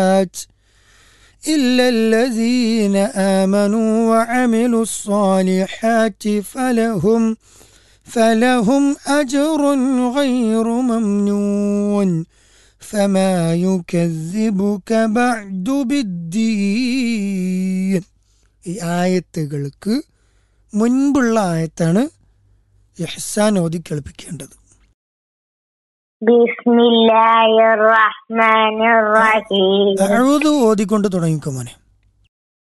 إلا الذين آمنوا وعملوا الصالحات فلهم فلهم أجر غير ممنون فما يكذبك بعد بالدين ഈ ആയത്തുകൾക്ക് മുൻപുള്ള ആയത്താണ് ഇഹ്സാൻ ഓതി കേൾപ്പിക്കേണ്ടത് بسم الله الرحمن الرحيم അഴുതു ഓതിക്കൊണ്ട് തുടങ്ങിക്കോ മോനെ